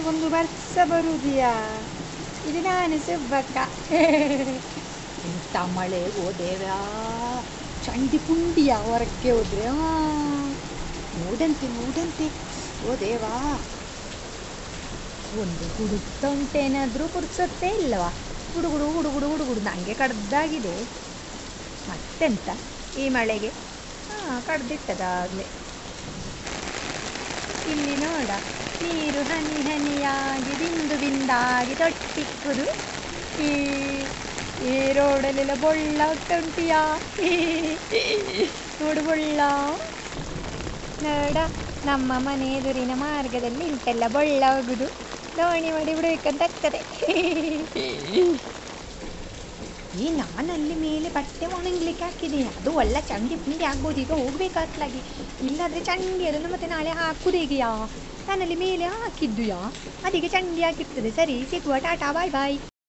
ಒಂದು ವರ್ಷ ಬರುದಿಯಾ ಇದು ನಾನು ಸುಬ್ಬಕ್ಕ ಎಂತ ಮಳೆ ಓ ದೇವ್ಯಾ ಚಂಡಿ ಪುಂಡಿಯ ಹೊರಕ್ಕೆ ಹೋದ್ರೆ ಆ, ನೋಡಂತೆ ನೋಡಂತೆ ಓ ದೇವಾ ಒಂದು ಹುಡುಕ್ತ ಉಂಟೇನಾದರೂ ಪುರ್ಸೊತ್ತೇ ಇಲ್ಲವಾ ಹುಡುಗುಡು ಹುಡುಗುಡು ಹುಡುಗುಡು ನನಗೆ ಕಡ್ದಾಗಿದೆ ಮತ್ತೆಂತ ಈ ಮಳೆಗೆ ಹಾಂ ಕಡ್ದಿಟ್ಟದಾಗಲೇ ಇಲ್ಲಿ ನೋಡ ನೀರು ಹನಿ ಹನಿಯಾಗಿ ಬಿಂದು ಬಿಂದಾಗಿ ತೊಟ್ಟಿಕ್ಕುದು ಈ ಈ ರೋಡಲ್ಲೆಲ್ಲ ಬೊಳ್ಳ ಉಂಟಿಯಾ ನೋಡು ಬೊಳ್ಳ ನೋಡ ನಮ್ಮ ಮನೆ ಎದುರಿನ ಮಾರ್ಗದಲ್ಲಿ ಉಂಟೆಲ್ಲ ಬೊಳ್ಳ ಹೋಗುದು ದೋಣಿ ಮಾಡಿ ಬಿಡಬೇಕಂತ ಆಗ್ತದೆ ಈ ನಾನು ಅಲ್ಲಿ ಮೇಲೆ ಬಟ್ಟೆ ಒಣಗ್ಲಿಕ್ಕೆ ಹಾಕಿದ್ದೀನಿ ಅದು ಒಳ್ಳೆ ಚಂಡಿ ಪುಂಡಿ ಆಗ್ಬೋದು ಈಗ ಹೋಗ್ಬೇಕಾತ್ಲಾಗಿ ಇಲ್ಲಾದ್ರೆ ಚಂಡಿ ಅದನ್ನು ಮತ್ತೆ ನಾಳೆ ಹಾಕುದು ಹೇಗೆಯಾ ನಾನಲ್ಲಿ ಮೇಲೆ ಹಾಕಿದ್ದುಯಾ ಅದಕ್ಕೆ ಚಂಡಿ ಹಾಕಿರ್ತದೆ ಸರಿ ಸಿಗುವ ಟಾಟಾ ಬಾಯ್ ಬಾಯ್